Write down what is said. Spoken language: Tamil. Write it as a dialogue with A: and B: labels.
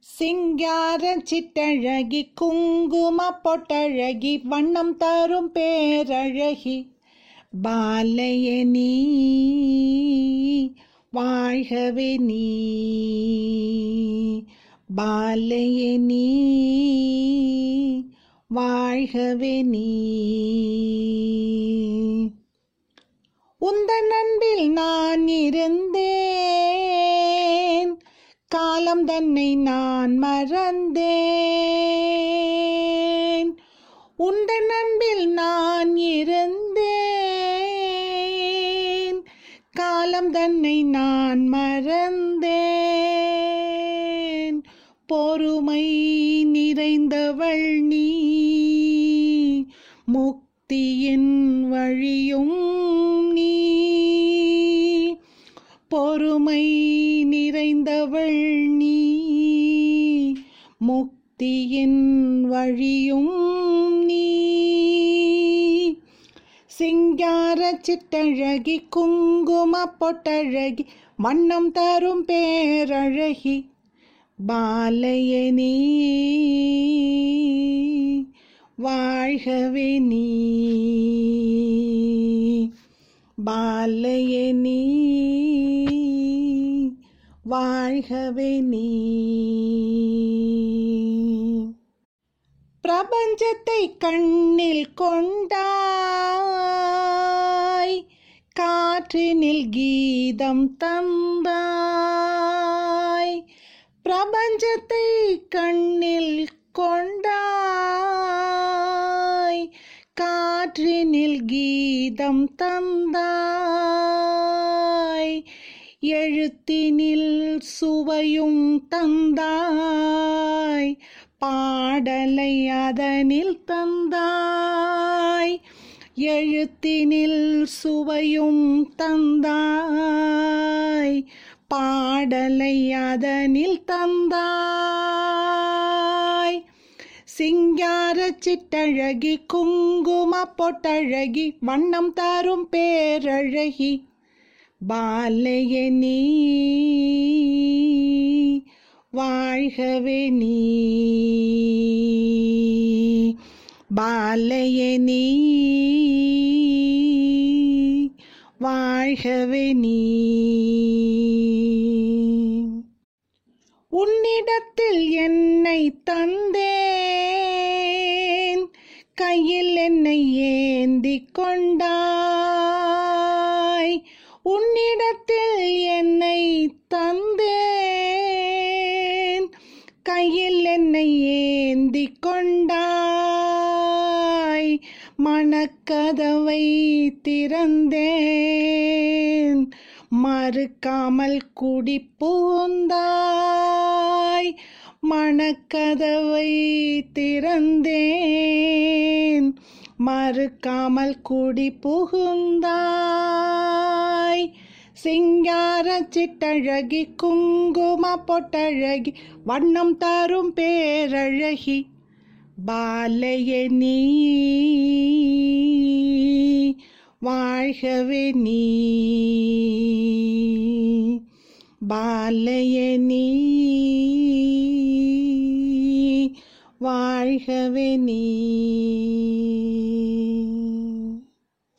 A: சிங்கார சிட்டழகி குங்கும பொட்டழகி வண்ணம் தரும் பேரழகி பாலையனி வாழ்கவே நீ பாலையனி வாழ்கவே நீ உந்தன் அன்பில் நான் இருந்தேன் காலம் தன்னை நான் மறந்தேன் உந்தன் அன்பில் நான் இருந்தேன் காலம் தன்னை நான் மறந்தேன் பொறுமை நிறைந்தவள் நீ முக்தியின் வழியும் நீ பொறுமை நிறைந்தவள் நீ முக்தியின் வழியும் நீ சிங்கார சிட்டழகி குங்கும பொட்டழகி வண்ணம் தரும் பேரழகி பாலையனி வாழ்கவே நீ பாலையனி வாழ்கவே நீ பிரபஞ்சத்தை கண்ணில் கொண்டாய் காற்றினில் கீதம் தந்தாய் பிரபஞ்சத்தை கண்ணில் கொண்டாய் காற்றினில் கீதம் தந்தாய் எழுத்தினில் சுவையும் தந்தாய் பாடலை அதனில் தந்தாய் எழுத்தினில் சுவையும் தந்தாய் பாடலை அதனில் தந்தாய் சிங்கார சிட்டழகி குங்கும பொட்டழகி வண்ணம் தரும் பேரழகி பாலையனி வாழ்கவே நீ பாலையனி வாழ்கவே நீ உன்னிடத்தில் என்னை தந்தேன் கையில் என்னை ஏந்தி கொண்டாய் உன்னிடத்தில் என்னை தந்தேன் கையில் என்னை ஏந்தி கொண்டாய் மனக்கதவை திறந்தேன் மறுக்காமல் குடி பூந்தாய் மணக்கதவை திறந்தேன் மறுக்காமல் குடி புகுந்தாய் சிங்கார சிட்டழகி குங்கும பொட்டழகி வண்ணம் தரும் பேரழகி பாலையனி வாழ்கவே நீ பாலையனி வாழ்கவே நீ